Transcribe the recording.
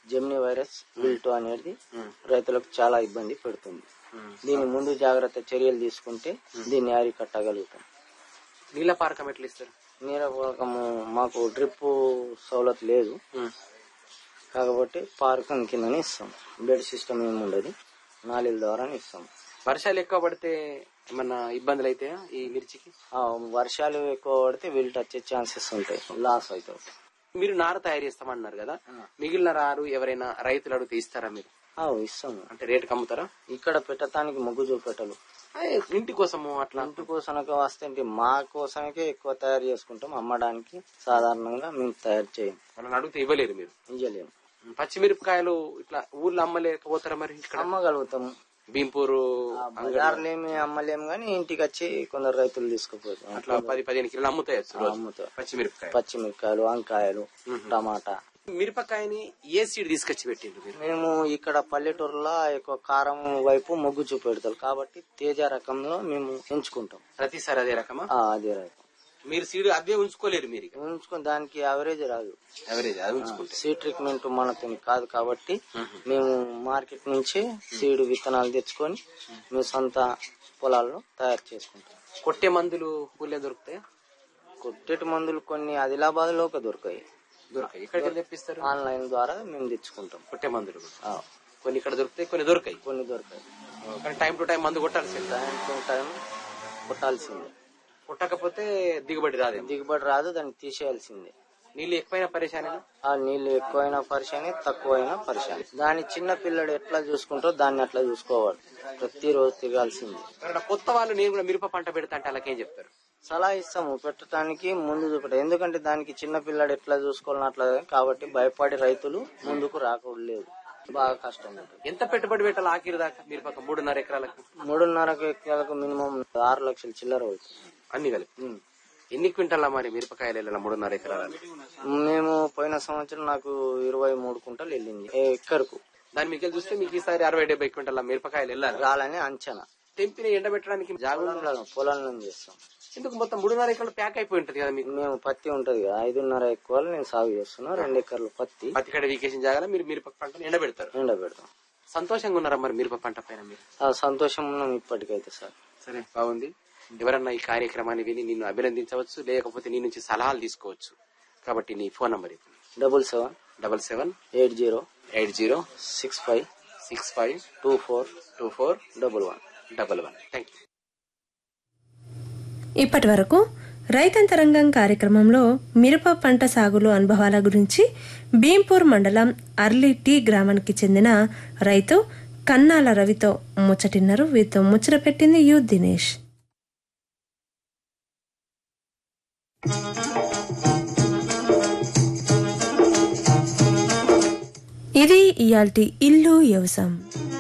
Gemini virus విల్టో అనేది రైతులకు చాలా ఇబ్బంది పెడుతుంది దీని ముందు జాగ్రత్త చర్యలు తీసుకుంటే దీన్ని అరికట్టగలుగుతాం నీళ్ళ పారకం ఎట్లా ఇస్తారు నీళ్ళ పథకము మాకు డ్రిప్ సౌలత్ లేదు కాకపోతే పార్కం కిందనే ఇస్తాం బెడ్ సిస్టమ్ ఏమి ఉండదు నాలుగు ద్వారానే ఇస్తాం వర్షాలు ఎక్కువ పడితే ఏమన్నా ఇబ్బందులు అవుతాయా ఈ మిర్చికి ఆ, వర్షాలు ఎక్కువ పడితే విల్ట్ వచ్చే ఛాన్సెస్ ఉంటాయి లాస్ అవుతాయి మీరు నార తయారు చేస్తామన్నారు కదా మిగిలిన రారు ఎవరైనా రైతులు అడిగితే ఇస్తారా మీరు ఆ, ఇస్తాము అంటే రేటుకి అమ్ముతారా ఇక్కడ పెట్టడానికి మొగ్గు చూపెట్టలు అయ్, ఇంటి కోసము అట్లా ఇంటి కోసనకే వస్తే మా కోసమకే ఎక్కువ తయారు చేసుకుంటాం అమ్మడానికి సాధారణంగా మేము తయారు చేయం వాళ్ళని అడిగితే ఇవ్వలేరు మీరు ఇయ్యలేము పచ్చిమిరపకాయలు ఇట్లా ఊర్లో అమ్మలేకపోతారా మరి ఇక్కడ అమ్మగలుగుతాము భీంపూరు ఆ బజార్లో ఏమి అమ్మలేము కానీ ఇంటికి వచ్చి కొందరు రైతులు తీసుకుపోతాం అట్లా పది పదిహేను కిలోలు అమ్ముతాయి రోజు అమ్ముతారు పచ్చిమిరపకాయ పచ్చిమిరకాయలు వంకాయలు టమాటా మిరపకాయని ఏ సీడ్ తీసుకొచ్చి పెట్టిండ్రు మీరు మేము ఇక్కడ పల్లెటూరులో ఎక్కువ కారం వైపు మొగ్గు చూపెడతారు కాబట్టి తేజ రకంలో మేము ఎంచుకుంటాం ప్రతిసారి అదే రకమా ఆ, అదే రకం మీరు సీడ్ అవే ఉంచుకోలేరు మీరు ఇక ఉంచుకుని దానికి యావరేజ్ రాదు ఎవరేజ్ అది ఉంచుకుంటే సీడ్ ట్రీట్మెంట్ మనతో కాదు కాబట్టి మేము మార్కెట్ నుంచి సీడ్ విత్తనాలు తెచ్చుకొని మేము సొంత పొలాల్లో తయారు చేసుకుంటాం కొట్టే మందులు ఊళ్ళో దొరుకుతాయా కొట్టేటి మందులు కొన్ని ఆదిలాబాద్ లో ఒక దొరకాయి దొరకాయి ఇక్కడికి వెళ్ళి తెప్పిస్తారు ఆన్లైన్ ద్వారా మేము తెచ్చుకుంటాం కొట్టే మందులు కూడా. ఆ, కొన్ని ఇక్కడ దొరుకుతాయి కొన్ని దొరకాయి కొన్ని దొరకాయి కానీ టైం టు టైం మందు కొట్టాల్సింది టైం టు టైం కొట్టాల్సిందే కొట్టకపోతే దిగుబడి రాదేమో దిగుబడి రాదు దాన్ని తీసేయాల్సిందే నీళ్ళు ఎక్కువైనా పరేషానేనా ఆ నీళ్లు ఎక్కువైనా పరిశాని తక్కువైనా పరిశాని దాని చిన్న పిల్లడు ఎట్లా చూసుకుంటారో దాన్ని అట్లా చూసుకోవాలి ప్రతిరోజు తిరగాల్సింది ఎవరైనా కొత్త వాళ్ళు నేను కూడా మిరప పంట పెడతా అంటే అలాగేం చెప్తారు సలహా ఇస్తాము పెట్టడానికి ముందు చూపెట్ట ఎందుకంటే దానికి చిన్న పిల్లడు ఎట్లా చూసుకోవాలని అట్లా కాబట్టి భయపడి రైతులు ముందుకు రాకూడలేదు బాగా కష్టం ఉంటుంది ఎంత పెట్టుబడి పెట్టాలి ఆఖరి దాకా మిరపక మూడున్నర ఎకరాలకు మూడున్నర ఎకరాలకు మినిమం ఆరు లక్షల చిల్లర అవుతుంది అన్ని కలిపి ఉమ్. ఎన్ని క్వింటాల మరి మిరపకాయలు వెళ్ళాలి మూడున్నర ఎకరాలు మేము పోయిన సంవత్సరం నాకు ఇరవై మూడు కుంటలు వెళ్ళింది ఎక్కరకు దాని మీకు చూస్తే మీకు ఈసారి అరవై డెబ్బై క్వింటాల మిరపకాయలు వెళ్ళాలి రాలని అంచనా తెంపిన ఎండబెట్టడానికి జాగ్రత్త పొలం పొలం చేస్తాం ఎందుకు మొత్తం మూడున్నర ఎకరాలు ప్యాక్ అయిపోయి ఉంటది కదా మీకు మేము పత్తి ఉంటది కదా ఐదున్నర ఎక్కువ నేను సాగు చేస్తున్నా రెండు ఎకర్లు పత్తి పత్తి కడ వీకేషన్ జాగాలో మీరు మిరప పంటను ఎండబెడతారు ఎండబెడతాం సంతోషంగా ఉన్నారా మరి మిరప పంట పైన మీరు ఆ సంతోషం ఉన్నాం ఇప్పటికైతే సార్ సరే బాగుంది ఎవరన్నా ఈ కార్యక్రమాన్ని విని నిన్ను అభినందించవచ్చు లేకపోతే నీ నుంచి సలహాలు తీసుకోవచ్చు కాబట్టి నీ ఫోన్ నంబర్ ఇది double seven double seven eight zero eight zero six five six five two four two four double one double one thank you ఇప్పటి వరకు రైతంతరంగం కార్యక్రమంలో మిరప పంట సాగులో అనుభవాల గురించి భీంపూర్ మండలం అర్లీ టీ గ్రామానికి చెందిన రైతు కన్నాల రవితో ముచ్చటిన్నారు వీరితో ముచ్చట పెట్టింది యు దినేష్ ఇది ఇయాల్టి ఇల్లు వ్యవసాయం